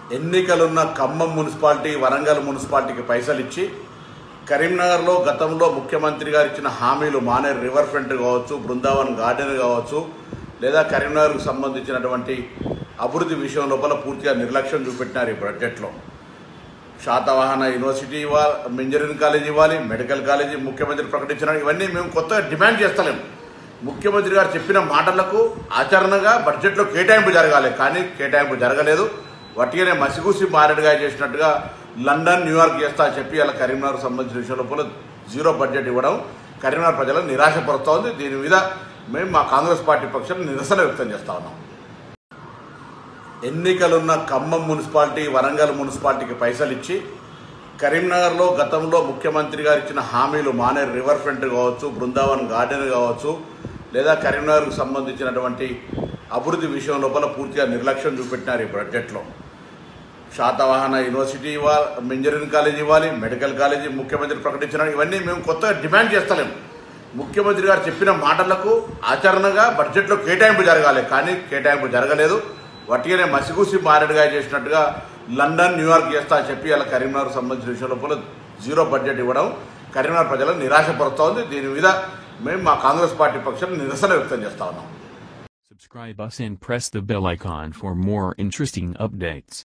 ఎన్నికలున్న Khammam municipality Warangal మున్సిపాలిటీకి పైసలు ఇచ్చి కరీంనగర్లో గతంలో ముఖ్యమంత్రి గారు ఇచ్చిన హామీలు మానేరు రివర్ ఫ్రంట్ కావచ్చు బృందావన్ గార్డెన్ కావచ్చు లేదా కరీంనగర్కు సంబంధించినటువంటి అభివృద్ధి విషయం లోపల పూర్తిగా నిర్లక్ష్యం చూపెట్టినారు ఈ బడ్జెట్లో శాతవాహన యూనివర్సిటీ ఇవ్వాలి ఇంజనీరింగ్ కాలేజ్ ఇవ్వాలి మెడికల్ కాలేజీ ముఖ్యమంత్రి ప్రకటించిన ఇవన్నీ మేము కొత్తగా డిమాండ్ చేస్తలేము ముఖ్యమంత్రి గారు చెప్పిన మాటలకు ఆచరణగా బడ్జెట్లో కేటాయింపు జరగాలి కానీ కేటాయింపు జరగలేదు వట్టిగానే మసిగూసి మారేడుగా చేసినట్టుగా లండన్ న్యూయార్క్ చేస్తా అని చెప్పి అలా కరీంనగర్ సంబంధించిన విషయంలో కూడా జీరో బడ్జెట్ ఇవ్వడం కరీంనగర్ ప్రజలను నిరాశపరుస్తూ ఉంది దీని మీద మేము మా కాంగ్రెస్ పార్టీ పక్షాన్ని నిరసన వ్యక్తం చేస్తా ఉన్నాం ఎన్నికలున్న ఖమ్మం మున్సిపాలిటీ వరంగల్ మున్సిపాలిటీకి పైసలు ఇచ్చి కరీంనగర్లో గతంలో ముఖ్యమంత్రి గారు ఇచ్చిన హామీలు మానేరు రివర్ ఫ్రంట్ కావచ్చు బృందావన్ గార్డెన్ కావచ్చు లేదా కరీంనగర్కు సంబంధించినటువంటి అభివృద్ధి విషయం లోపల పూర్తిగా నిర్లక్ష్యం చూపెట్టినారు ఈ బడ్జెట్లో శాతవాహన యూనివర్సిటీ ఇవ్వాలి ఇంజనీరింగ్ కాలేజ్ ఇవ్వాలి మెడికల్ కాలేజీ ముఖ్యమంత్రి ప్రకటించిన ఇవన్నీ మేము కొత్తగా డిమాండ్ చేస్తలేము ముఖ్యమంత్రి గారు చెప్పిన మాటలకు ఆచరణగా బడ్జెట్లో కేటాయింపు జరగాలి కానీ కేటాయింపు జరగలేదు వట్టిగానే మసిగూసి మారేడుగా చేసినట్టుగా లండన్ న్యూయార్క్ చేస్తా అని చెప్పి అలా కరీంనగర్ సంబంధించిన విషయంలో కూడా జీరో బడ్జెట్ ఇవ్వడం కరీంనగర్ ప్రజలను నిరాశపరుస్తూ ఉంది దీని మీద మేము మా కాంగ్రెస్ పార్టీ పక్షాన్ని నిరసన వ్యక్తం చేస్తా ఉన్నాం Subscribe us and press the bell icon for more interesting updates.